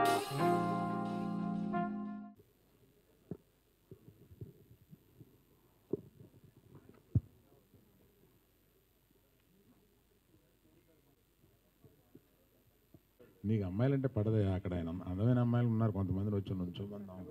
నీకు అమ్మాయిలంటే పడదే అక్కడ ఆయన అందమైన అమ్మాయిలు ఉన్నారు కొంతమంది వచ్చి నుంచోమందాం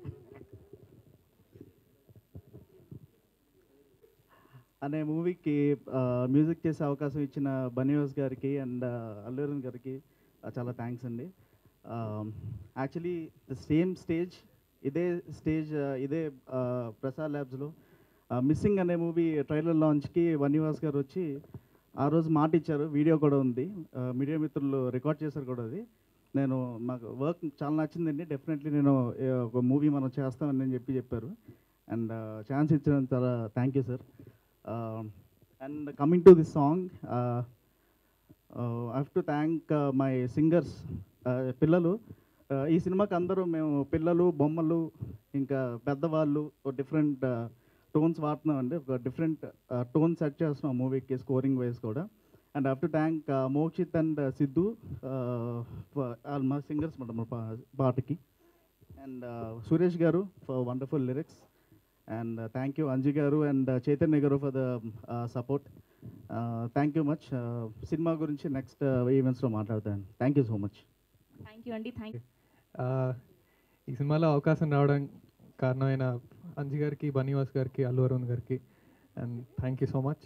అనే మూవీకి మ్యూజిక్ చేసే అవకాశం ఇచ్చిన బనీవాస్ గారికి అండ్ అల్లూరన్ గారికి ఆ, చాలా థ్యాంక్స్ అండి యాక్చువల్లీ ద సేమ్ స్టేజ్ ఇదే స్టేజ్ ఇదే ఆ, ప్రసాద్ ల్యాబ్స్లో మిస్సింగ్ అనే మూవీ ట్రైలర్ లాంచ్కి బనీవాస్ గారు వచ్చి ఆ రోజు మాట ఇచ్చారు వీడియో కూడా ఉంది ఆ, మీడియా మిత్రులు రికార్డ్ చేశారు కూడా అది నేను నాకు వర్క్ చాలా నచ్చిందండి డెఫినెట్లీ నేను ఏ, ఒక మూవీ మనం చేస్తామని అని చెప్పి చెప్పారు అండ్ ఛాన్స్ ఇచ్చినందుకు చాలా thank you sir and coming to this song I have to thank my singers పిల్లలు Uh, ఈ సినిమాకి అందరూ మేము పిల్లలు బొమ్మలు ఇంకా పెద్దవాళ్ళు డిఫరెంట్ టోన్స్ వాడుతున్నామండి ఒక డిఫరెంట్ టోన్ సెట్ చేస్తున్నాం మూవీకి స్కోరింగ్ వైజ్ కూడా and have to thank Mokshith and Siddhu all మా సింగర్స్ మాట పాటకి and Suresh garu for wonderful lyrics and thank you Anju garu and Chaitanya garu for the support thank you much సినిమా గురించి నెక్స్ట్ ఈవెంట్స్లో మాట్లాడతాను thank you so much thank you అండి థ్యాంక్ ఆ, ఈ సినిమాలో అవకాశం రావడం కారణమైన అంజి గారికి బనీవాస్ గారికి అల్లు అరుణ్ గారికి and thank you so much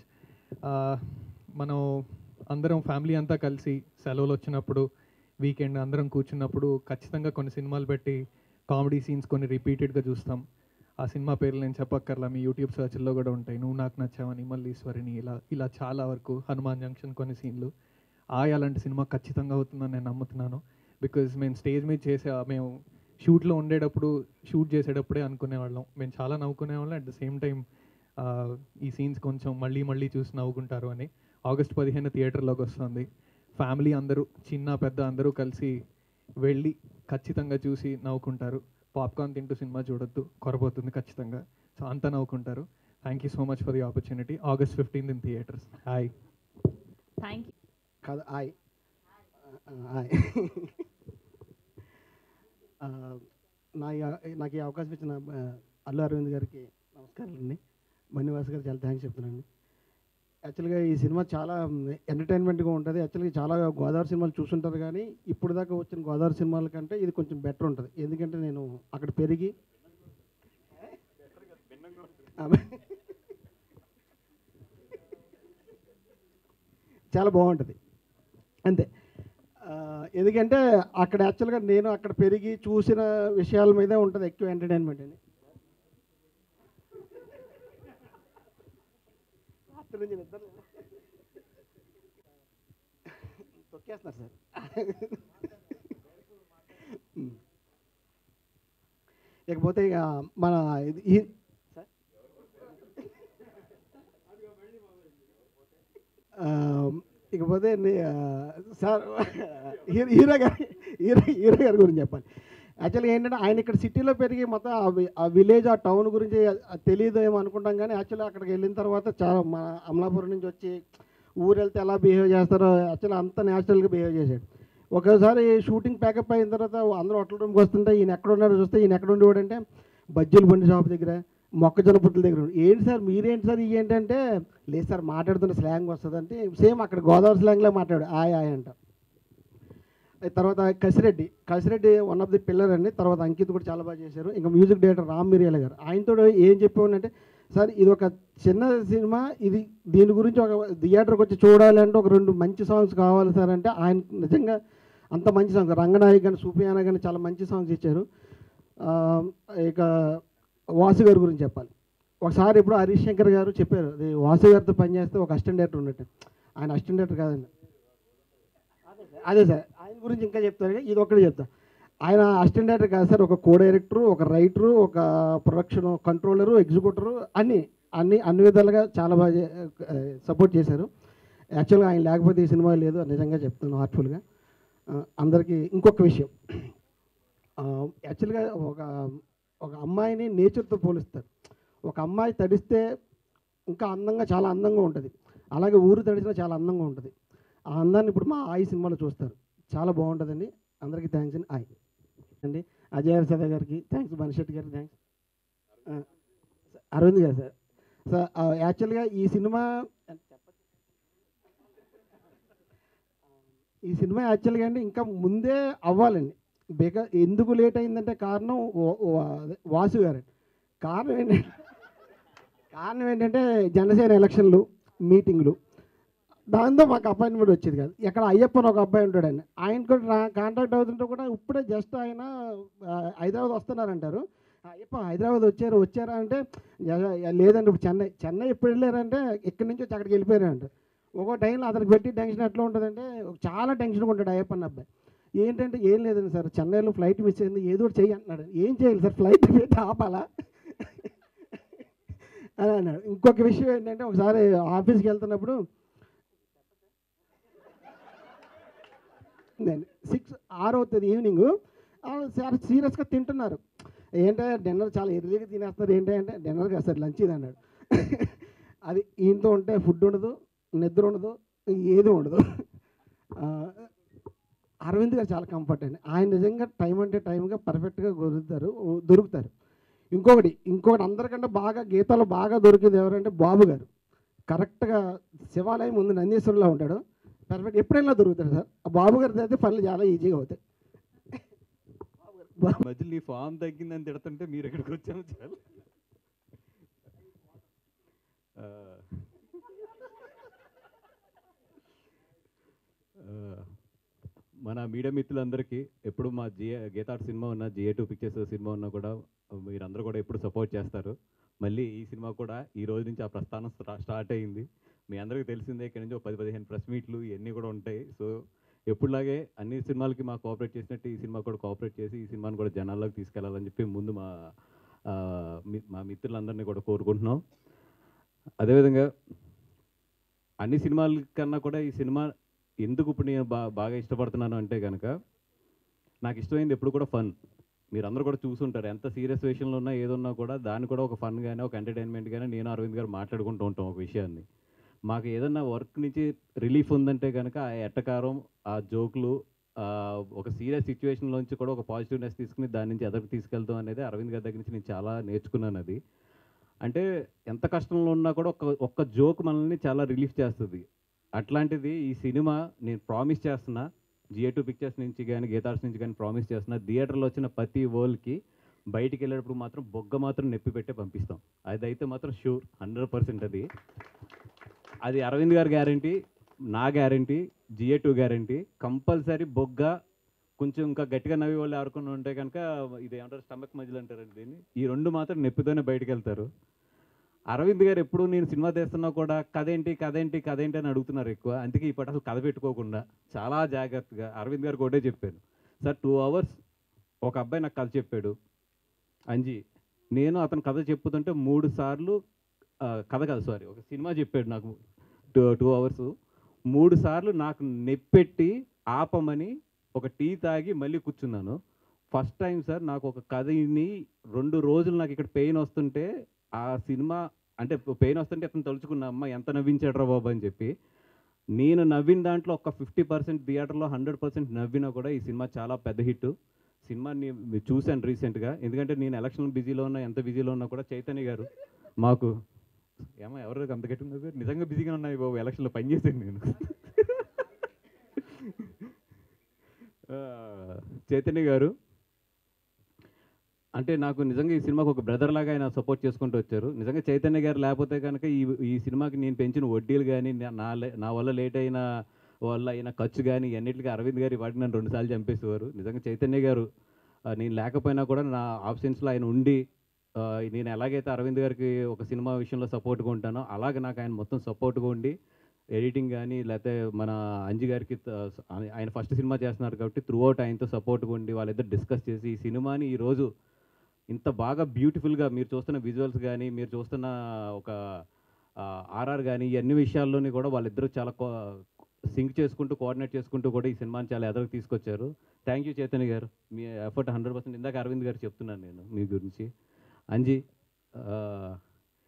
మనం అందరం ఫ్యామిలీ అంతా కలిసి సెలవులు వచ్చినప్పుడు వీకెండ్ అందరం కూర్చున్నప్పుడు ఖచ్చితంగా కొన్ని సినిమాలు పెట్టి కామెడీ సీన్స్ కొన్ని రిపీటెడ్గా చూస్తాం ఆ సినిమా పేర్లు నేను చెప్పక్కర్లా మీ యూట్యూబ్ సర్చ్లో కూడా ఉంటాయి నువ్వు నాకు నచ్చావని మల్లీశ్వరిని ఇలా ఇలా చాలా వరకు హనుమాన్ జంక్షన్ కొన్ని సీన్లు ఆయ్ అలాంటి సినిమా ఖచ్చితంగా అవుతుందని నేను నమ్ముతున్నాను బికాజ్ మేము స్టేజ్ మీద చేసే మేము షూట్లో ఉండేటప్పుడు షూట్ చేసేటప్పుడే అనుకునేవాళ్ళం మేము చాలా నవ్వుకునేవాళ్ళం అట్ ద సేమ్ టైం ఈ సీన్స్ కొంచెం మళ్ళీ మళ్ళీ చూసి నవ్వుకుంటారు అని ఆగస్ట్ పదిహేను థియేటర్లోకి వస్తుంది ఫ్యామిలీ అందరూ చిన్న పెద్ద అందరూ కలిసి వెళ్ళి ఖచ్చితంగా చూసి నవ్వుకుంటారు పాప్కార్న్ తింటూ సినిమా చూడొద్దు కొరబోతుంది ఖచ్చితంగా సో అంతా నవ్వుకుంటారు thank you so much for the opportunity August fifteenth in theatres hi thank you కాదు ఆయ్ ఆయ్ ఆ, నా ఈ- నాకు ఈ అవకాశం ఇచ్చిన ఆ, అల్లు అరవింద్ గారికి నమస్కారాలు అండి మణివాస్ గారు చాలా థ్యాంక్స్ చెప్తున్నాను యాక్చువల్గా ఈ సినిమా చాలా ఎంటర్టైన్మెంట్గా ఉంటుంది యాక్చువల్గా చాలా గోదావరి సినిమాలు చూస్తుంటారు కానీ ఇప్పుడు దాకా వచ్చిన గోదావరి సినిమాల కంటే ఇది కొంచెం బెటర్ ఉంటుంది ఎందుకంటే నేను అక్కడ పెరిగి ఆమె- చాలా బాగుంటుంది అంతే ఆ, ఎందుకంటే అక్కడ యాక్చువల్గా నేను అక్కడ పెరిగి చూసిన విషయాల మీదే ఉంటుంది ఎక్కువ ఎంటర్టైన్మెంట్ అని అక్కడి నుంచి నిద్ర లేదు. తొక్కేస్తున్నారు సార్ ఉమ్. ఇకపోతే ఇక మన ఇది ఈ- సార్ ఆ, ఇకపోతే నే- ఆ, సార్ హీరో హీరో గారి హీరో హీరో గారి గురించి చెప్పాలి యాక్చువల్గా ఏంటంటే ఆయన ఇక్కడ సిటీలో పెరిగి మొత్తం ఆ వి- ఆ విలేజ్ ఆ టౌన్ గురించి ఆ తెలియదు ఏమో అనుకుంటాం కానీ యాక్చువల్లీ అక్కడికి వెళ్ళిన తర్వాత చాలా మన అమలాపురం నుంచి వచ్చి ఊరు వెళ్తే ఎలా బిహేవ్ చేస్తారో యాక్చువల్లీ అంత న్యాచురల్గా బిహేవ్ చేశాడు ఒకసారి షూటింగ్ ప్యాకప్ అయిన తర్వాత అందరూ హోటల్ రూమ్కి వస్తుంటే ఈయన ఎక్కడ ఉన్నారో చూస్తే ఈయన ఎక్కడ ఉండేవాడు అంటే బజ్జీల బండి షాప్ దగ్గర మొక్కజొన్న పుట్టుల దగ్గర ఉన్నాడు. ఏంటి సార్ మీరేంటి సార్ ఇవి ఏంటంటే లేదు సార్ మాట్లాడుతున్న స్లాంగ్ వస్తుంది అంటే సేమ్ అక్కడ గోదావరి స్లాంగ్లో మాట్లాడు ఆయ్ ఆయ్ అంట ఆ తర్వాత Kasireddy Kasireddy one of the pillar అండి తర్వాత అంకిత్ కూడా చాలా బాగా చేశారు ఇంకా మ్యూజిక్ డైరెక్టర్ రామ్ మిరియాల గారు ఆయనతో ఏం చెప్పేవాడంటే సార్ ఇది ఒక చిన్న సినిమా ఇది దీని గురించి ఒక థియేటర్కి వచ్చి చూడాలి అంటే ఒక రెండు మంచి సాంగ్స్ కావాలి సార్ అంటే ఆయన నిజంగా అంత మంచి సాంగ్స్ రంగనాయక్ కానీ సూపియానా కానీ చాలా మంచి సాంగ్స్ ఇచ్చారు ఆ, ఇక వాసు గారి గురించి చెప్పాలి ఒకసారి ఇప్పుడు హరీష్ శంకర్ గారు చెప్పారు అది వాసు గారితో పనిచేస్తే ఒక అసిస్టెంట్ డైరెక్టర్ ఉన్నట్టు ఆయన అసిస్టెంట్ డైరెక్టర్ కాదండి అదే సార్ ఆయన గురించి ఇంకా చెప్తారు కానీ ఇది ఒక్కటే చెప్తా ఆయన అసిస్టెంట్ డైరెక్టర్ కాదు సార్ ఒక కో డైరెక్టరు ఒక రైటరు ఒక ప్రొడక్షన్ కంట్రోలరు ఎగ్జిక్యూటరు అన్ని అన్ని అన్ని విధాలుగా చాలా బాగా సపోర్ట్ చేశారు యాక్చువల్గా ఆయన లేకపోతే ఈ సినిమా లేదు నిజంగా చెప్తున్నాను హార్ట్ఫుల్గా అందరికీ ఇంకొక విషయం యాక్చువల్గా ఒక ఒక అమ్మాయిని నేచర్తో పోలిస్తారు ఒక అమ్మాయి తడిస్తే ఇంకా అందంగా చాలా అందంగా ఉంటుంది అలాగే ఊరు తడిసినా చాలా అందంగా ఉంటుంది ఆ అందాన్ని ఇప్పుడు మా ఆయి సినిమాలో చూస్తారు చాలా బాగుంటుందండి అందరికీ థ్యాంక్స్ అండి ఆయి అండి అజయ్ సదా గారికి థ్యాంక్స్ బనిశెట్టి గారికి థ్యాంక్స్ అరవింద్ గారు సార్ సార్ యాక్చువల్గా ఈ సినిమా ఈ సినిమా యాక్చువల్గా అండి ఇంకా ముందే అవ్వాలండి బికా ఎందుకు లేట్ అయిందంటే కారణం వా- వా- అదే వాసు గారు కారణం ఏంటంటే కారణం ఏంటంటే జనసేన ఎలక్షన్లు మీటింగ్లు దాంతో మాకు అపాయింట్మెంట్ వచ్చేది కాదు ఇక్కడ అయ్యప్పని ఒక అబ్బాయి ఉంటాడండి ఆయన కూడా కాంటాక్ట్ అవుతుంటే కూడా ఇప్పుడే జస్ట్ ఆయన ఆ, హైదరాబాద్ వస్తున్నారంటారు అయ్యప్ప హైదరాబాద్ వచ్చారు వచ్చారా అంటే "యా- యా- లేదండి ఇప్పుడు చెన్నై చెన్నై ఎప్పుడు వెళ్ళారంటే ఇక్కడి నుంచి వచ్చి అక్కడికి వెళ్ళిపోయారంట ఒక్కో టైంలో అతనికి పెట్టి టెన్షన్ ఎట్లా ఉంటుందంటే చాలా టెన్షన్గా ఉంటాడు అయ్యప్పన్న అబ్బాయి ఏంటంటే ఏం లేదండి సార్ చెన్నైలో ఫ్లైట్ మిస్ అయింది ఏదో ఒకటి చెయ్యి అంటున్నాడు ఏం చేయాలి సార్ ఫ్లైట్ పెట్టి ఆపాలా అని అన్నాడు ఇంకొక విషయం ఏంటంటే ఒకసారి ఆఫీస్కి వెళ్తున్నప్పుడు సిక్స్ ఆరు అవుతుంది ఈవినింగ్ సార్ సీరియస్గా తింటున్నారు ఏంటంటే డిన్నర్ చాలా ఎర్లీగా తినేస్తున్నారు ఏంటి అంటే డిన్నర్ కాదు సార్ లంచ్ ఇది అన్నాడు అది ఈయనతో ఉంటే ఫుడ్ ఉండదు నిద్ర ఉండదు ఏది ఉండదు ఆ, అరవింద్ గారు చాలా కంఫర్ట్ అండి ఆయన నిజంగా టైం అంటే టైంగా పర్ఫెక్ట్గా దొరుకుతారు దొరుకుతారు ఇంకొకటి ఇంకొకటి అందరికంటే బాగా గీతాలు బాగా దొరికింది ఎవరంటే బాబు గారు కరెక్ట్గా శివాలయం ముందు నందీశ్వరంలో ఉంటాడు పర్ఫెక్ట్ ఎప్పుడైనా దొరుకుతాడు సార్ ఆ బాబు గారి అయితే పనులు చాలా ఈజీగా అవుతాయి మధ్యలో నీ ఫామ్ తగ్గిందని తిడుతుంటే మీరు ఇక్కడికి వచ్చాము చాలు ఆ, ఆ, మన మీడియా మిత్రులందరికీ ఎప్పుడు మా జిఏ గీతాట్ సినిమా ఉన్నా జిఏ టూ పిక్చర్స్ సినిమా ఉన్నా కూడా మీరందరూ కూడా ఎప్పుడు సపోర్ట్ చేస్తారు మళ్ళీ ఈ సినిమా కూడా ఈ రోజు నుంచి ఆ ప్రస్థానం స్టా- స్టార్ట్ అయింది మీ అందరికీ తెలిసిందే ఇక్కడ నుంచి ఒక పది పదిహేను ప్రెస్ మీట్లు ఇవన్నీ కూడా ఉంటాయి సో ఎప్పుడులాగే అన్ని సినిమాలకి మా కోఆపరేట్ చేసినట్టు ఈ సినిమా కూడా కోఆపరేట్ చేసి ఈ సినిమాని కూడా జనాల్లోకి తీసుకెళ్లాలని చెప్పి ముందు మా ఆ, మి- మా మిత్రులందరినీ కూడా కోరుకుంటున్నాం అదేవిధంగా అన్ని సినిమాల కన్నా కూడా ఈ సినిమా ఎందుకు ఇప్పుడు నేను బా బాగా ఇష్టపడుతున్నాను అంటే కనుక నాకు ఇష్టమైంది ఎప్పుడు కూడా ఫన్ మీరందరూ కూడా చూసుంటారు ఎంత సీరియస్ విషయంలో ఉన్నా ఏదున్నా కూడా దాన్ని కూడా ఒక ఫన్ కానీ ఒక ఎంటర్టైన్మెంట్ కానీ నేను అరవింద్ గారు మాట్లాడుకుంటూ ఉంటాం ఒక విషయాన్ని మాకు ఏదన్నా వర్క్ నుంచి రిలీఫ్ ఉందంటే కనుక ఆ ఎట్టకారం ఆ జోకులు ఆ, ఒక సీరియస్ సిచ్యువేషన్లోంచి కూడా ఒక పాజిటివ్నెస్ తీసుకుని దాని నుంచి ఎదరికి తీసుకెళ్తాం అనేది అరవింద్ గారి దగ్గర నుంచి నేను చాలా నేర్చుకున్నాను అది అంటే ఎంత కష్టంలో ఉన్నా కూడా ఒక ఒక్క జోక్ మనల్ని చాలా రిలీఫ్ చేస్తుంది అట్లాంటిది ఈ సినిమా నేను ప్రామిస్ చేస్తున్నా జిఏ టూ పిక్చర్స్ నుంచి కానీ గీతార్స్ నుంచి కానీ ప్రామిస్ చేస్తున్నా థియేటర్లో వచ్చిన ప్రతి వరల్డ్కి బయటికి వెళ్ళేటప్పుడు మాత్రం బొగ్గ మాత్రం నొప్పి పెట్టే పంపిస్తాం అదైతే మాత్రం షూర్ హండ్రెడ్ పర్సెంట్ అది అది అరవింద్ గారి గ్యారంటీ నా guarantee G A two guarantee compulsory బొగ్గ కొంచెం ఇంకా గట్టిగా నవ్వి వాళ్ళు ఆడుకుని ఉంటే కనుక ఇది ఏమంటారు స్టమక్ మధ్యలో అంటారండి దీన్ని ఈ రెండు మాత్రం నొప్పితోనే బయటకు వెళ్తారు అరవింద్ గారు ఎప్పుడు నేను సినిమా తీస్తున్నా కూడా కథ ఏంటి కథ ఏంటి కథ ఏంటి అని అడుగుతున్నారు ఎక్కువ అందుకే ఈ పట్ల అసలు కథ పెట్టుకోకుండా చాలా జాగ్రత్తగా అరవింద్ గారికి ఒకటే చెప్పాను సార్ టూ అవర్స్ ఒక అబ్బాయి నాకు కథ చెప్పాడు అంజీ నేను అతను కథ చెప్పుతుంటే మూడు సార్లు ఆ, కథ కాదు సారీ ఒక సినిమా చెప్పాడు నాకు టూ టూ అవర్స్ మూడు సార్లు నాకు నెప్పెట్టి ఆపమని ఒక టీ తాగి మళ్ళీ కూర్చున్నాను ఫస్ట్ టైం సార్ నాకు ఒక కథని రెండు రోజులు నాకు ఇక్కడ పెయిన్ వస్తుంటే ఆ సినిమా అంటే పెయిన్ వస్తుంటే అతను తలుచుకున్నా అమ్మ ఎంత నవ్వించాడ్రా బాబు అని చెప్పి నేను నవ్విన దాంట్లో ఒక ఫిఫ్టీ పర్సెంట్ థియేటర్లో హండ్రెడ్ పర్సెంట్ నవ్వినా కూడా ఈ సినిమా చాలా పెద్ద హిట్ సినిమాని చూశాను రీసెంట్గా ఎందుకంటే నేను ఎలక్షన్ బిజీలో ఉన్నా ఎంత బిజీలో ఉన్నా కూడా చైతన్య గారు మాకు ఏమో ఎవరు అంత గట్టి ఉన్నారు నిజంగా బిజీగా ఉన్నాయి బాబు ఎలక్షన్లో పనిచేసాను నేను ఆ, చైతన్య గారు అంటే నాకు నిజంగా ఈ సినిమాకి ఒక బ్రదర్ లాగా ఆయన సపోర్ట్ చేసుకుంటూ వచ్చారు నిజంగా చైతన్య గారు లేకపోతే కనుక ఈ ఈ సినిమాకి నేను పెంచిన వడ్డీలు కానీ నా లే- నా వల్ల లేట్ అయిన వల్ల అయిన ఖర్చు కానీ అన్నిటికీ అరవింద్ గారి వాటికి నన్ను రెండుసార్లు చంపేసేవారు నిజంగా చైతన్య గారు ఆ, నేను లేకపోయినా కూడా నా ఆప్షన్స్లో ఆయన ఉండి ఆ, నేను ఎలాగైతే అరవింద్ గారికి ఒక సినిమా విషయంలో సపోర్ట్గా ఉంటానో అలాగే నాకు ఆయన మొత్తం సపోర్ట్గా ఉండి ఎడిటింగ్ కానీ లేకపోతే మన అంజి గారికి త- ఆయన- ఆయన ఫస్ట్ సినిమా చేస్తున్నారు కాబట్టి త్రూ అవుట్ ఆయనతో సపోర్ట్గా ఉండి వాళ్ళిద్దరు డిస్కస్ చేసి ఈ సినిమాని ఈరోజు ఇంత బాగా బ్యూటిఫుల్గా మీరు చూస్తున్న విజువల్స్ కానీ మీరు చూస్తున్న ఒక ఆర్ఆర్ కానీ ఈ అన్ని విషయాల్లోని కూడా వాళ్ళిద్దరూ చాలా సింక్ చేసుకుంటూ కోఆర్డినేట్ చేసుకుంటూ కూడా ఈ సినిమాని చాలా ఎదరికి తీసుకొచ్చారు థ్యాంక్ యూ చైతన్య గారు మీ ఎఫర్ట్ హండ్రెడ్ పర్సెంట్ ఇందాక అరవింద్ గారు చెప్తున్నాను నేను మీ గురించి అంజీ ఆ,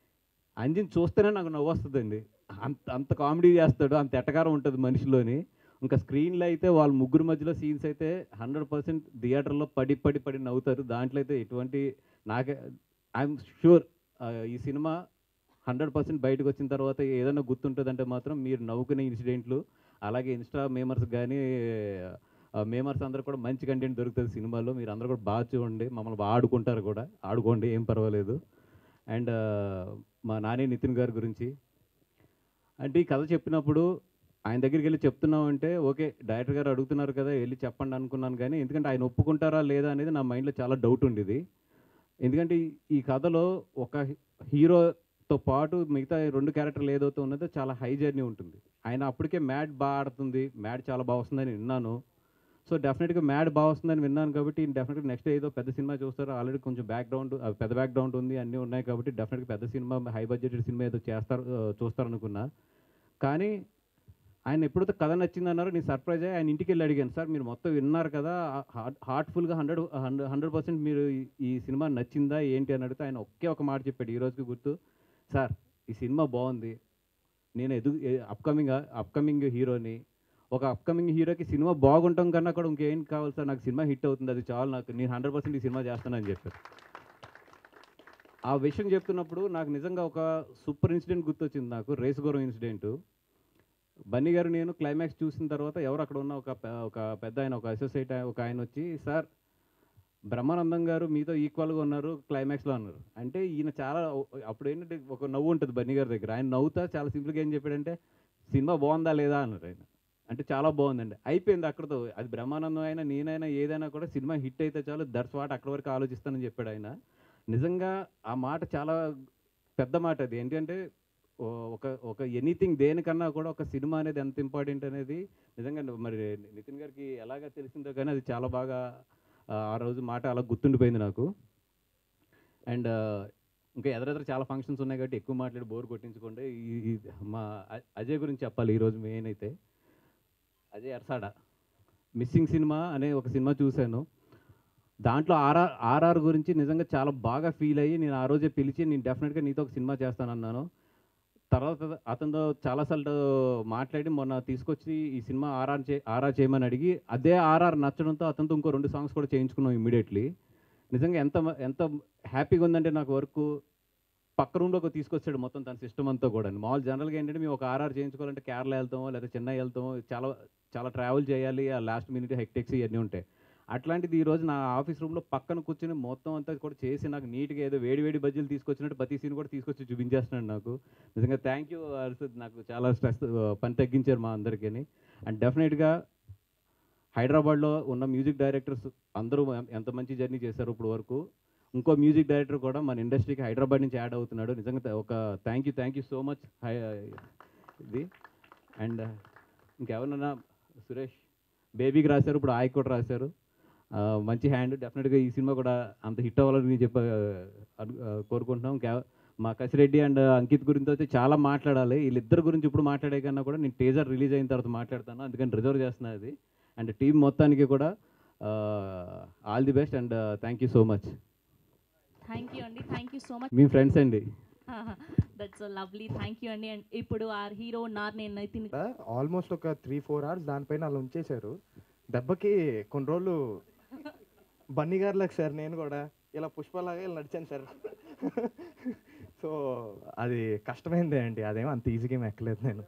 అంజిని చూస్తేనే నాకు నవ్వు వస్తుందండి అంత అంత కామెడీ చేస్తాడు అంత ఎటకారం ఉంటుంది మనిషిలోని ఇంకా స్క్రీన్లో అయితే వాళ్ళ ముగ్గురు మధ్యలో సీన్స్ అయితే హండ్రెడ్ పర్సెంట్ థియేటర్లో పడి పడి పడి నవ్వుతారు దాంట్లో అయితే ఎటువంటి నాకే ఐఎమ్ షూర్ ఈ సినిమా హండ్రెడ్ పర్సెంట్ బయటకు వచ్చిన తర్వాత ఏదైనా గుర్తుంటుందంటే మాత్రం మీరు నవ్వుకునే ఇన్సిడెంట్లు అలాగే ఇన్స్టా మేమర్స్ కానీ మేమర్స్ అందరూ కూడా మంచి కంటెంట్ దొరుకుతుంది సినిమాలో మీరు అందరూ కూడా బాగా చూడండి మమ్మల్ని బాగా ఆడుకుంటారు కూడా ఆడుకోండి ఏం పర్వాలేదు అండ్ మా నాని నితిన్ గారి గురించి అంటే ఈ కథ చెప్పినప్పుడు ఆయన దగ్గరికి వెళ్ళి చెప్తున్నామంటే ఓకే డైరెక్టర్ గారు అడుగుతున్నారు కదా వెళ్ళి చెప్పండి అనుకున్నాను కానీ ఎందుకంటే ఆయన ఒప్పుకుంటారా లేదా అనేది నా మైండ్లో చాలా డౌట్ ఉండేది ఎందుకంటే ఈ- ఈ కథలో ఒక హీరోతో పాటు మిగతా ఈ రెండు క్యారెక్టర్లు ఏదైతే ఉన్నదో చాలా హై జర్నీ ఉంటుంది ఆయన అప్పటికే మ్యాడ్ బాగా ఆడుతుంది మ్యాడ్ చాలా బాగా వస్తుందని విన్నాను సో డెఫినెట్గా మ్యాడ్ బాగా వస్తుందని విన్నాను కాబట్టి డెఫినెట్గా నెక్స్ట్ ఏదో పెద్ద సినిమా చూస్తారు ఆల్రెడీ కొంచెం బ్యాక్గ్రౌండ్ పెద్ద బ్యాక్గ్రౌండ్ ఉంది అన్నీ ఉన్నాయి కాబట్టి డెఫినెట్గా పెద్ద సినిమా హై బడ్జెటెడ్ సినిమా ఏదో చేస్తారు ఆ, చూస్తారనుకున్నా కానీ ఆయన ఎప్పుడైతే కథ నచ్చింది అన్నారో నేను సర్ప్రైజ్ అయ్యి ఆయన ఇంటికి వెళ్ళి అడిగాను సార్ మీరు మొత్తం విన్నారు కదా హార్ట్ హార్ట్ఫుల్గా హండ్రెడ్ హండ్రెడ్ హండ్రెడ్ పర్సెంట్ మీరు ఈ- ఈ సినిమా నచ్చిందా ఏంటి అని అడిగితే ఆయన ఒకే ఒక మాట చెప్పాడు ఈ రోజుకి గుర్తు సార్ ఈ సినిమా బాగుంది నేను ఎదు అప్కమింగ్ అప్కమింగ్ హీరోని ఒక అప్కమింగ్ హీరోకి సినిమా బాగుంటాం కన్నా కూడా ఇంకేం కావాలి సార్ నాకు సినిమా హిట్ అవుతుంది అది చాలు నాకు నేను హండ్రెడ్ పర్సెంట్ ఈ సినిమా చేస్తానని చెప్పారు ఆ విషయం చెప్తున్నప్పుడు నాకు నిజంగా ఒక సూపర్ ఇన్సిడెంట్ గుర్తొచ్చింది నాకు రేసు గౌరవం ఇన్సిడెంట్ బన్నీ గారు నేను క్లైమాక్స్ చూసిన తర్వాత ఎవరు అక్కడ ఉన్న ఒక పె- ఒక పెద్ద ఆయన ఒక అసోసియేట్ ఒక ఆయన వచ్చి సార్ బ్రహ్మానందం గారు మీతో ఈక్వల్గా ఉన్నారు క్లైమాక్స్లో అన్నారు అంటే ఈయన చాలా అప్పుడు ఏంటంటే ఒక నవ్వు ఉంటుంది బన్నీ గారి దగ్గర ఆయన నవ్వుతా చాలా సింపుల్గా ఏం చెప్పాడంటే సినిమా బాగుందా లేదా అన్నారు ఆయన అంటే చాలా బాగుందండి అయిపోయింది అక్కడతో అది బ్రహ్మానందం అయినా నేనైనా ఏదైనా కూడా సినిమా హిట్ అయితే చాలు దట్స్ వాట్ అక్కడ వరకు ఆలోచిస్తానని చెప్పాడు ఆయన నిజంగా ఆ మాట చాలా పెద్ద మాట అది ఏంటంటే ఓ- ఒక ఒక ఎనీథింగ్ దేనికన్నా కూడా ఒక సినిమా అనేది ఎంత ఇంపార్టెంట్ అనేది నిజంగా మరి నితిన్ గారికి ఎలాగ తెలిసిందో కానీ అది చాలా బాగా ఆ, ఆ రోజు మాట అలా గుర్తుండిపోయింది నాకు అండ్ ఇంకా ఎదురెదురు చాలా ఫంక్షన్స్ ఉన్నాయి కాబట్టి ఎక్కువ మాట్లాడి బోర్ కొట్టించుకోండి ఈ- ఈ మా అ- అజయ్ గురించి చెప్పాలి ఈరోజు మెయిన్ అయితే అజయ్ అర్సాడ మిస్సింగ్ సినిమా అనే ఒక సినిమా చూశాను దాంట్లో ఆర్ఆర్ ఆర్ఆర్ గురించి నిజంగా చాలా బాగా ఫీల్ అయ్యి నేను ఆ రోజే పిలిచి నేను డెఫినెట్గా నీతో ఒక సినిమా చేస్తానన్నాను తర్వాత అతనితో చాలాసార్లు మాట్లాడి మొన్న తీసుకొచ్చి ఈ సినిమా ఆర్ఆర్ చే ఆర్ఆర్ చేయమని అడిగి అదే ఆర్ఆర్ నచ్చడంతో అతనితో ఇంకో రెండు సాంగ్స్ కూడా చేయించుకున్నాం ఇమీడియట్లీ నిజంగా ఎంత ఎంత హ్యాపీగా ఉందంటే నాకు వర్క్ పక్క రూమ్లోకి తీసుకొచ్చాడు మొత్తం తన సిస్టమ్ అంతా కూడా మామూలు జనరల్గా ఏంటంటే మేము ఒక ఆర్ఆర్ చేయించుకోవాలంటే కేరళ వెళ్తామో లేదా చెన్నై వెళ్తామో చాలా చాలా ట్రావెల్ చేయాలి ఆ లాస్ట్ మినిట్ హెక్టెక్స్ ఇవన్నీ ఉంటాయి అట్లాంటిది ఈ రోజు నా ఆఫీస్ రూమ్లో పక్కన కూర్చొని మొత్తం అంతా కూడా చేసి నాకు నీట్గా ఏదో వేడి వేడి బజ్జీలు తీసుకొచ్చినట్టు ప్రతి సీన్ కూడా తీసుకొచ్చి చూపించేస్తున్నాడు నాకు నిజంగా థ్యాంక్ యూ అర్షద్ నాకు చాలా స్ట్రెస్ పని తగ్గించారు మా అందరికీ అండ్ డెఫినెట్గా హైదరాబాద్లో ఉన్న మ్యూజిక్ డైరెక్టర్స్ అందరూ ఎం- ఎంత మంచి జర్నీ చేశారు ఇప్పుడు వరకు ఇంకో మ్యూజిక్ డైరెక్టర్ కూడా మన ఇండస్ట్రీకి హైదరాబాద్ నుంచి యాడ్ అవుతున్నాడు నిజంగా త- ఒక thank you thank you so much hi ఇది అండ్ ఇంకెవరన్నా సురేష్ బేబీకి రాశారు ఇప్పుడు ఆయ్ కూడా రాశారు ఆ, మంచి హ్యాండ్ డెఫినెట్గా ఈ సినిమా కూడా అంత హిట్ అవ్వాలని చెప్ప అను- ఆ, కోరుకుంటున్నాం కే- మా కసిరెడ్డి అండ్ అంకిత్ గురించి అయితే చాలా మాట్లాడాలి వీళ్ళిద్దరి గురించి ఇప్పుడు మాట్లాడే కన్నా కూడా నేను టేజర్ రిలీజ్ అయిన తర్వాత మాట్లాడతాను అందుకని రిజర్వ్ చేస్తున్నా అది అండ్ టీం మొత్తానికి కూడా all the best and thank you so much thank you అండి థ్యాంక్ యూ సో మచ్ మీ ఫ్రెండ్స్ అండి దట్స్ లవ్లీ థ్యాంక్ యూ అండి అండ్ ఇప్పుడు ఆ హీరో నార్ నేను నితిన్ ఆల్మోస్ట్ ఒక త్రీ ఫోర్ అవర్స్ దానిపైన అలా ఉంచేశారు దెబ్బకి కొన్ని రోజులు బన్నీ గారులకు సార్ నేను కూడా ఇలా పుష్పలాగా ఇలా నడిచాను సార్ సో అది కష్టమైందే అండి అదేమో అంత ఈజీగా ఏం ఎక్కలేదు నేను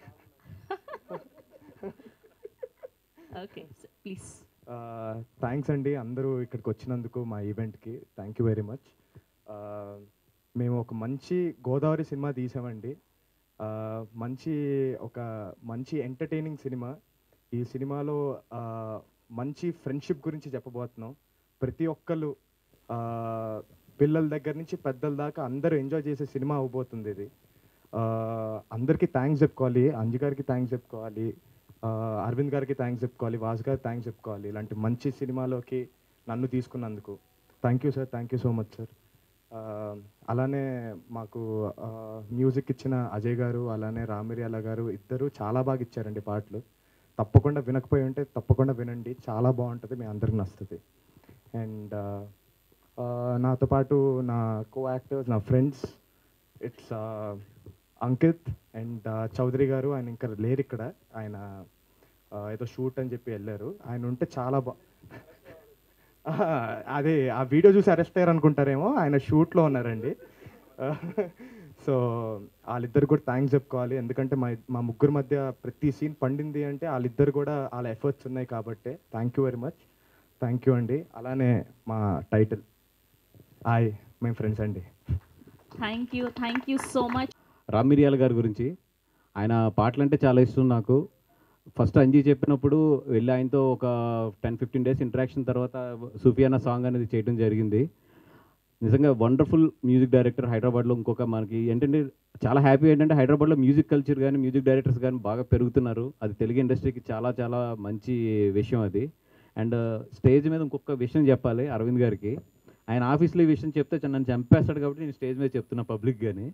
ఓకే ప్లీజ్ థ్యాంక్స్ అండి అందరూ ఇక్కడికి వచ్చినందుకు మా ఈవెంట్కి థ్యాంక్ యూ వెరీ మచ్ మేము ఒక మంచి గోదావరి సినిమా తీసామండి ఆ, మంచి ఒక మంచి ఎంటర్టైనింగ్ సినిమా ఈ సినిమాలో ఆ, మంచి ఫ్రెండ్షిప్ గురించి చెప్పబోతున్నాం ప్రతి ఒక్కరు ఆ, పిల్లల దగ్గర నుంచి పెద్దల దాకా అందరూ ఎంజాయ్ చేసే సినిమా అవబోతుంది ఇది ఆ, అందరికీ థ్యాంక్స్ చెప్పుకోవాలి అంజు గారికి థ్యాంక్స్ చెప్పుకోవాలి ఆ, అరవింద్ గారికి థ్యాంక్స్ చెప్పుకోవాలి వాస్ గారికి థ్యాంక్స్ చెప్పుకోవాలి ఇలాంటి మంచి సినిమాలోకి నన్ను తీసుకున్నందుకు thank you sir thank you so much sir అలానే మాకు మ్యూజిక్ ఇచ్చిన అజయ్ గారు అలానే రామిరియాల గారు ఇద్దరు చాలా బాగా ఇచ్చారండి పాటలు తప్పకుండా వినకపోయి ఉంటే తప్పకుండా వినండి చాలా బాగుంటుంది మీ అందరికి నచ్చుతుంది అండ్ నాతో పాటు నా కో యాక్టర్స్ నా friends it's Ankith and Chowdary garu ఆయన ఇంకా లేరు ఇక్కడ ఆయన ఆ, ఏదో షూట్ అని చెప్పి వెళ్ళారు ఆయన ఉంటే చాలా బా ఆ, అదే ఆ వీడియో చూసి అరెస్ట్ అయ్యారు అనుకుంటారేమో ఆయన షూట్లో ఉన్నారండి సో వాళ్ళిద్దరు కూడా థ్యాంక్స్ చెప్పుకోవాలి ఎందుకంటే మా మా ముగ్గురు మధ్య ప్రతి సీన్ పండింది అంటే వాళ్ళిద్దరు కూడా వాళ్ళ ఎఫర్ట్స్ ఉన్నాయి కాబట్టి thank you very much thank you అండి అలానే మా టైటిల్ హాయ్ మేము ఫ్రెండ్స్ అండి thank you thank you so much Ram Miriyala గారి గురించి ఆయన పాటలు అంటే చాలా ఇష్టం నాకు ఫస్ట్ అంజీ చెప్పినప్పుడు వెళ్ళి ఆయనతో ఒక టెన్ ఫిఫ్టీన్ డేస్ ఇంటరాక్షన్ తర్వాత సుఫియానా సాంగ్ అనేది చేయడం జరిగింది నిజంగా వండర్ఫుల్ మ్యూజిక్ డైరెక్టర్ హైదరాబాద్లో ఇంకొక మనకి ఏంటంటే చాలా హ్యాపీ ఏంటంటే హైదరాబాద్లో మ్యూజిక్ కల్చర్ కానీ మ్యూజిక్ డైరెక్టర్స్ కానీ బాగా పెరుగుతున్నారు అది తెలుగు ఇండస్ట్రీకి చాలా చాలా మంచి విషయం అది అండ్ స్టేజ్ మీద ఇంకొక విషయం చెప్పాలి అరవింద్ గారికి ఆయన ఆఫీస్లో ఈ విషయం చెప్తే చ- నన్ను చంపేస్తాడు కాబట్టి నేను స్టేజ్ మీద చెప్తున్నా పబ్లిక్ కానీ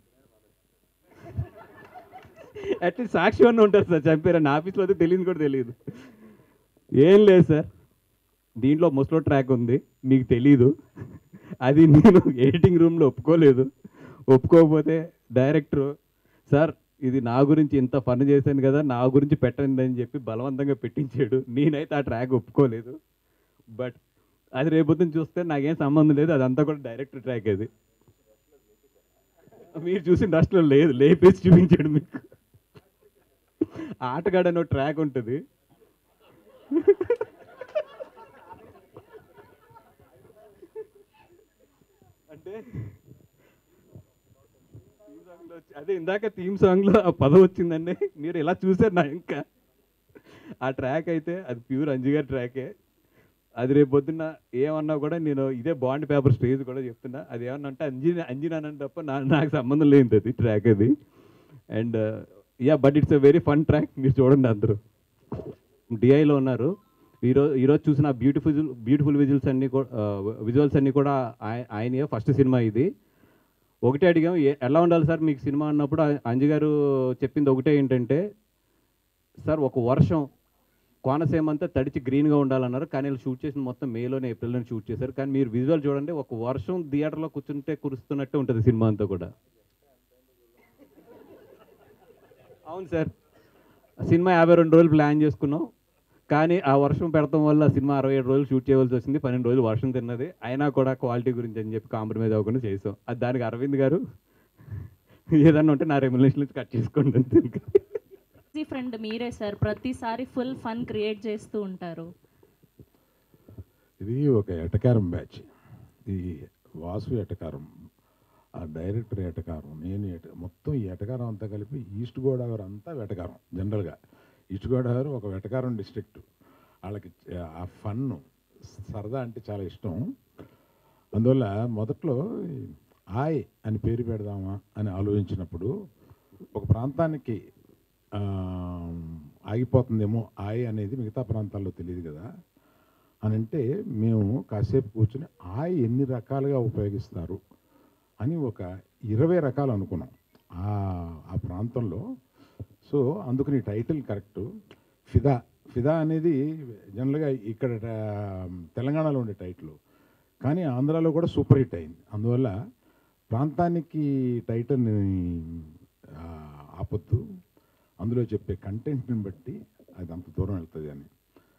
అట్లీస్ట్ సాక్షి అన్న ఉంటారు సార్ చంపారు నా ఆఫీస్లో అయితే తెలియదు కూడా తెలియదు ఏం లేదు సార్ దీంట్లో ముస్లో ట్రాక్ ఉంది మీకు తెలీదు అది నేను ఎడిటింగ్ రూమ్లో ఒప్పుకోలేదు ఒప్పుకోకపోతే డైరెక్టర్ సార్ ఇది నా గురించి ఇంత పని చేశాను కదా నా గురించి పెట్టండి అని చెప్పి బలవంతంగా పెట్టించాడు నేనైతే ఆ ట్రాక్ ఒప్పుకోలేదు బట్ అది రేపొద్దున చూస్తే నాకేం సంబంధం లేదు అదంతా కూడా డైరెక్టర్ ట్రాక్ అది మీరు చూసిన డస్ట్లో లేదు లేపేసి చూపించాడు మీకు ఆటగాడు అనే ట్రాక్ ఉంటుంది అంటే theme song లో వచ్చి- అదే ఇందాక థీమ్ సాంగ్లో ఆ పదం వచ్చిందండి మీరు ఇలా చూసారు నా ఇంకా ఆ ట్రాక్ అయితే అది ప్యూర్ అంజు గారి ట్రాకే అది రేపు పొద్దున్న ఏమన్నా కూడా నేను ఇదే బాండ్ పేపర్ స్టేజ్ కూడా చెప్తున్నా అది ఏమన్నా అంటే అంజీ అంజినానని తప్ప నా నాకు సంబంధం లేదు అది ట్రాక్ అది and yeah but it's a very fun track మీరు చూడండి అందరూ డిఐలో ఉన్నారు ఈరోజు ఈరోజు చూసిన బ్యూటిఫుల్ బ్యూటిఫుల్ విజువల్స్ అన్నీ కూడా విజువల్స్ అన్నీ కూడా ఆయ- ఆయనయే ఫస్ట్ సినిమా ఇది ఒకటే అడిగాం ఏ- ఎలా ఉండాలి సార్ మీకు సినిమా అన్నప్పుడు ఆ- అంజు గారు చెప్పింది ఒకటే ఏంటంటే సార్ ఒక వర్షం కోనసీమ అంతా తడిచి గ్రీన్గా ఉండాలన్నారు కానీ వీళ్ళు షూట్ చేసిన మొత్తం మేలోనే ఏప్రిల్లోనే షూట్ చేశారు కానీ మీరు విజువల్ చూడండి ఒక వర్షం థియేటర్లో కూర్చుంటే కురుస్తున్నట్టే ఉంటుంది సినిమా అంతా కూడా అవును సార్ సినిమా యాభై రెండు రోజులు ప్లాన్ చేసుకున్నాం కానీ ఆ వర్షం పెడతాం వల్ల సినిమా అరవై ఏడు రోజులు షూట్ చేయవలసి వచ్చింది పన్నెండు రోజులు వర్షం తిన్నది అయినా కూడా క్వాలిటీ గురించి అని చెప్పి కాంప్రమైజ్ అవ్వకుండా చేసాం అది దానికి అరవింద్ గారు ఏదన్నా ఉంటే నా రెమ్యులేషన్ నుంచి కట్ చేసుకోండి అంతే ఇంకా. ఫ్రెండ్ మీరే సార్ ప్రతిసారి ఫుల్ ఫన్ క్రియేట్ చేస్తూ ఉంటారు ఇది ఒక ఎటకారం బ్యాచ్ ఈ వాసు ఎటకారం ఆ డైరెక్టర్ ఎటకారం నేను ఎట మొత్తం ఈ ఎటకారం అంతా కలిపి ఈస్ట్ గోదావరి అంతా వెటకారం జనరల్గా ఈస్ట్ గోదావరి ఒక వెటకారం డిస్ట్రిక్ట్ వాళ్ళకి ఆ ఫన్ సరదా అంటే చాలా ఇష్టం అందువల్ల మొదట్లో ఈ ఆయ్ అని పేరు పెడదామా అని ఆలోచించినప్పుడు ఒక ప్రాంతానికి ఆ, ఆగిపోతుందేమో ఆయ్ అనేది మిగతా ప్రాంతాల్లో తెలియదు కదా అని అంటే మేము కాసేపు కూర్చుని ఆయ్ ఎన్ని రకాలుగా ఉపయోగిస్తారు అని ఒక ఇరవై రకాలు అనుకున్నాం ఆ ఆ ప్రాంతంలో సో అందుకని టైటిల్ కరెక్ట్ ఫిదా ఫిదా అనేది జనరల్గా ఇక్కడ ఆ, తెలంగాణలో ఉండే టైటిల్ కానీ ఆంధ్రాలో కూడా సూపర్ హిట్ అయింది అందువల్ల ప్రాంతానికి టైటిల్ని ఆ, ఆపొద్దు అందులో చెప్పే కంటెంట్ని బట్టి అది అంత దూరం వెళ్తుంది అని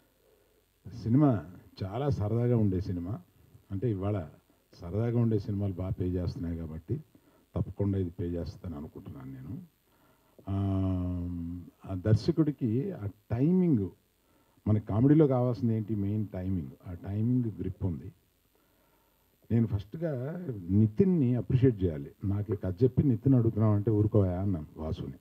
సినిమా చాలా సరదాగా ఉండే సినిమా అంటే ఇవాళ సరదాగా ఉండే సినిమాలు బాగా పే చేస్తున్నాయి కాబట్టి తప్పకుండా ఇది పే చేస్తాను అనుకుంటున్నాను నేను ఆ, ఆ దర్శకుడికి ఆ టైమింగ్ మన కామెడీలో కావాల్సింది ఏంటి మెయిన్ టైమింగ్ ఆ టైమింగ్ గ్రిప్ ఉంది నేను ఫస్ట్గా నితిన్ని అప్రిషియేట్ చేయాలి నాకు ఈ కథ చెప్పి నితిన్ అడుగుతున్నావు అంటే ఊరుకోవా అన్నాను వాసుని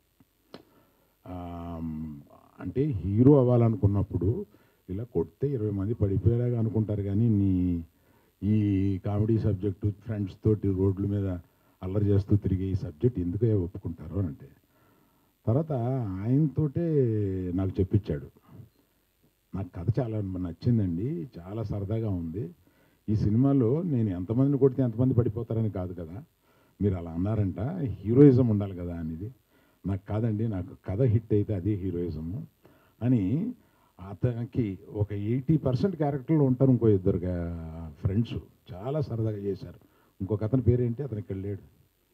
ఆమ్, అంటే హీరో అవ్వాలనుకున్నప్పుడు ఇలా కొడితే ఇరవై మంది పడిపోయేలాగా అనుకుంటారు కానీ నీ ఈ కామెడీ సబ్జెక్టు ఫ్రెండ్స్ తోటి రోడ్ల మీద అల్లరి చేస్తూ తిరిగే ఈ సబ్జెక్ట్ ఎందుకే ఒప్పుకుంటారు అని అంటే తర్వాత ఆయనతోటే నాకు చెప్పించాడు నాకు కథ చాలా నచ్చిందండి చాలా సరదాగా ఉంది ఈ సినిమాలో నేను ఎంతమందిని కొడితే ఎంతమంది పడిపోతారని కాదు కదా మీరు అలా అన్నారంట హీరోయిజం ఉండాలి కదా అనేది నాకు కాదండి నాకు కథ హిట్ అయితే అదే హీరోయిజము అని అతనికి ఒక ఎయిటీ పర్సెంట్ క్యారెక్టర్లు ఉంటారు ఇంకో ఇద్దరు ఫ్రెండ్స్ చాలా సరదాగా చేశారు ఇంకొక అతని పేరేంటి అతను ఇక్కడ లేడు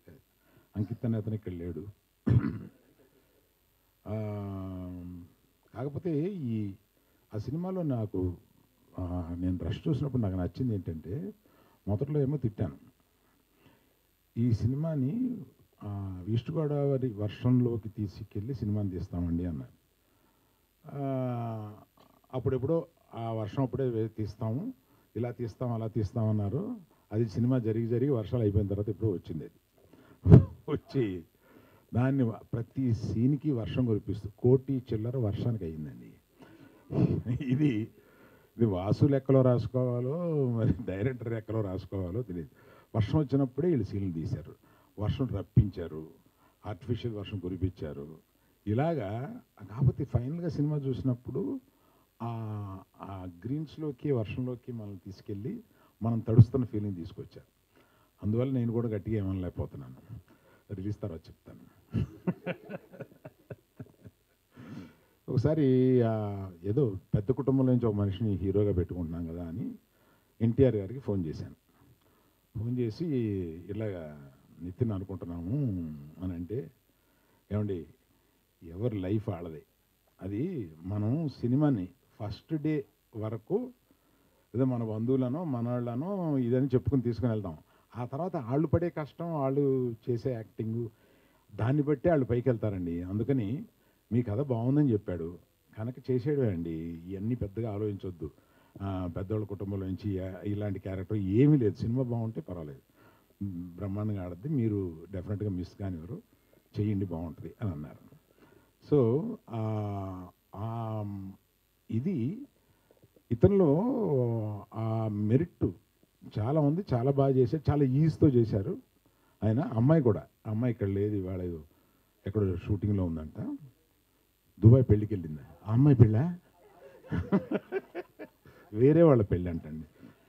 అంకిత్ అనే అతను ఇక్కడ లేడు ఆ, కాకపోతే ఈ ఆ సినిమాలో నాకు ఆ, నేను రష్ చూసినప్పుడు నాకు నచ్చింది ఏంటంటే మొదట్లో ఏమో తిట్టాను ఈ సినిమాని ఆ, ఈస్ట్ గోదావరి వర్షంలోకి తీసుకెళ్ళి సినిమాని తీస్తామండి అన్నారు ఆ, అప్పుడెప్పుడో ఆ వర్షం అప్పుడే వే- తీస్తాము ఇలా తీస్తాం అలా తీస్తామన్నారు అది సినిమా జరిగి జరిగి వర్షాలు అయిపోయిన తర్వాత ఎప్పుడో వచ్చింది అది వచ్చి దాన్ని వ- ప్రతి సీన్కి వర్షం కురిపిస్తూ కోటి చిల్లర వర్షానికి అయ్యిందండి ఇది ఇది వాసు లెక్కలో రాసుకోవాలో మరి డైరెక్టర్ లెక్కలో రాసుకోవాలో తెలియదు వర్షం వచ్చినప్పుడే వీళ్ళు సీన్లు తీశారు వర్షం రప్పించారు ఆర్టిఫిషియల్ వర్షం కురిపించారు ఇలాగా కాకపోతే ఫైనల్గా సినిమా చూసినప్పుడు ఆ ఆ గ్రీన్స్లోకి వర్షంలోకి మనల్ని తీసుకెళ్ళి మనం తడుస్తున్న ఫీలింగ్ తీసుకొచ్చారు అందువల్ల నేను కూడా గట్టిగా ఏమనలేకపోతున్నాను రిలీజ్ తర్వాత చెప్తాను ఒకసారి ఆ, ఏదో పెద్ద కుటుంబం నుంచి ఒక మనిషిని హీరోగా పెట్టుకుంటున్నాం కదా అని ఎన్టీఆర్ గారికి ఫోన్ చేశాను ఫోన్ చేసి ఇలాగా నితిన్ అనుకుంటున్నాము అని అంటే ఏమండి ఎవరి లైఫ్ ఆడదే అది మనం సినిమాని ఫస్ట్ డే వరకు ఏదో మన బంధువులనో మనవాళ్ళనో ఇదని చెప్పుకుని తీసుకుని వెళ్దాం ఆ తర్వాత వాళ్ళు పడే కష్టం వాళ్ళు చేసే యాక్టింగ్ దాన్ని బట్టే వాళ్ళు పైకి వెళ్తారండి అందుకని మీ కథ బాగుందని చెప్పాడు కనుక చేసేయడమే అండి ఇవన్నీ పెద్దగా ఆలోచించొద్దు ఆ, పెద్దోళ్ళ కుటుంబంలో నుంచి ఆ- ఇలాంటి క్యారెక్టర్ ఏమీ లేదు సినిమా బాగుంటే పర్వాలేదు మ్, బ్రహ్మాండంగా ఆడద్ది మీరు డెఫినెట్గా మిస్ కానివ్వరు చేయండి బాగుంటుంది అని అన్నారు సో ఆ, ఆ, ఇది ఇతనిలో ఆ మెరిట్ చాలా ఉంది చాలా బాగా చేశారు చాలా ఈజీతో చేశారు ఆయన అమ్మాయి కూడా ఆ అమ్మాయి ఇక్కడ లేదు ఇవాళ ఏదో ఎక్కడో షూటింగ్లో ఉందంట దుబాయ్ పెళ్ళికి వెళ్ళింది ఆ అమ్మాయి పెళ్ళా వేరే వాళ్ళ పెళ్ళి అంటండి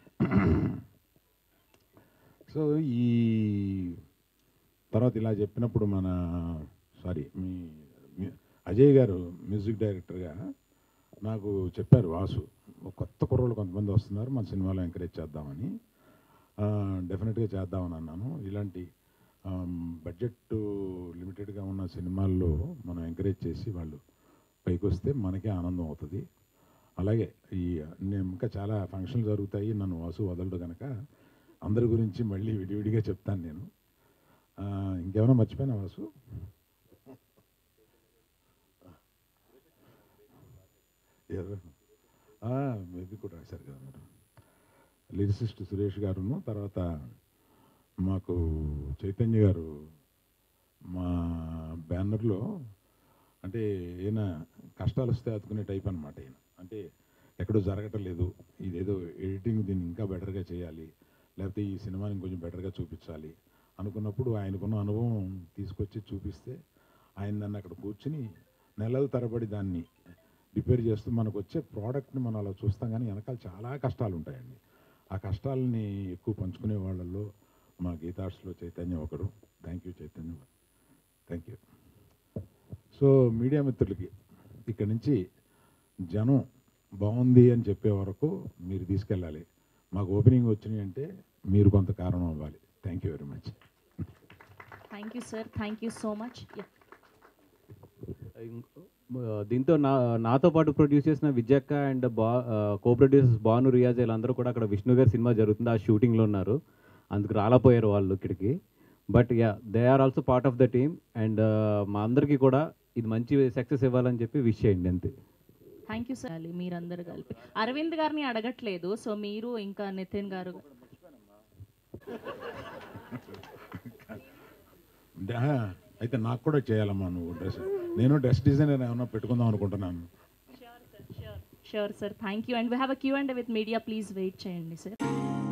సో ఈ తర్వాత ఇలా చెప్పినప్పుడు మన సారీ మీ మీ- అజయ్ గారు మ్యూజిక్ డైరెక్టర్గా నాకు చెప్పారు వాసు ఒక కొత్త కుర్రోళ్ళు కొంతమంది వస్తున్నారు మన సినిమాలో ఎంకరేజ్ చేద్దామని డెఫినెట్గా చేద్దామని అన్నాను ఇలాంటి బడ్జెట్ లిమిటెడ్గా ఉన్న సినిమాల్లో మనం ఎంకరేజ్ చేసి వాళ్ళు పైకి వస్తే మనకే ఆనందం అవుతుంది అలాగే ఈ నేను ఇంకా చాలా ఫంక్షన్లు జరుగుతాయి నన్ను వాసు వదలడు కనుక అందరి గురించి మళ్ళీ విడివిడిగా చెప్తాను నేను ఆ, ఇంకేమైనా మర్చిపోయినా వాసు మేబీ కూడా రాశారు కదా మీరు లిరిసిస్ట్ సురేష్ గారును తర్వాత మాకు చైతన్య గారు మా బ్యానర్లో అంటే ఈయన కష్టాలు వస్తే అతుకునే టైప్ అనమాట ఈయన అంటే ఎక్కడో జరగటం లేదు ఇదేదో ఎడిటింగ్ దీన్ని ఇంకా బెటర్గా చేయాలి లేకపోతే ఈ సినిమాని ఇంకొంచెం బెటర్గా చూపించాలి అనుకున్నప్పుడు ఆయనకున్న అనుభవం తీసుకొచ్చి చూపిస్తే ఆయన దాన్ని అక్కడ కూర్చుని నెలల తరబడి దాన్ని రిపేర్ చేస్తూ మనకు వచ్చే ప్రోడక్ట్ని మనం అలా చూస్తాం కానీ వెనకాల చాలా కష్టాలు ఉంటాయండి ఆ కష్టాలని ఎక్కువ పంచుకునే వాళ్ళల్లో మా గీతార్ట్స్లో చైతన్యం ఒకడు థ్యాంక్ యూ చైతన్యం థ్యాంక్ యూ సో మీడియా మిత్రులకి ఇక్కడి నుంచి జనం బాగుంది అని చెప్పే వరకు మీరు తీసుకెళ్ళాలి మాకు ఓపెనింగ్ వచ్చినాయి అంటే మీరు కొంత కారణం అవ్వాలి thank you very much thank you sir thank you so much దీంతో నా నాతో పాటు ప్రొడ్యూస్ చేసిన విజయక్క అండ్ బా కో ప్రొడ్యూసర్స్ బాను రియాజ్ వీళ్ళందరూ కూడా అక్కడ విష్ణు గారి సినిమా జరుగుతుంది ఆ షూటింగ్లో ఉన్నారు అందుకు రాలపోయారు వాళ్ళు ఇక్కడికి but yeah they are also part of the team and మా అందరికీ కూడా ఇది మంచి సక్సెస్ ఇవ్వాలని చెప్పి విష్ చేయండి అంతే థ్యాంక్ యూ సార్ మీరందరూ కలిపి అరవింద్ గారిని అడగట్లేదు సో మీరు ఇంకా నితిన్ గారు అయితే నాకు కూడా చేయాలమ్మా నువ్వు డ్రెస్ నేను డ్రెస్ డిజైనర్ ఏమన్నా పెట్టుకుందాం అనుకుంటున్నాను sure sir thank you and we have a Q and with media please wait చేయండి సార్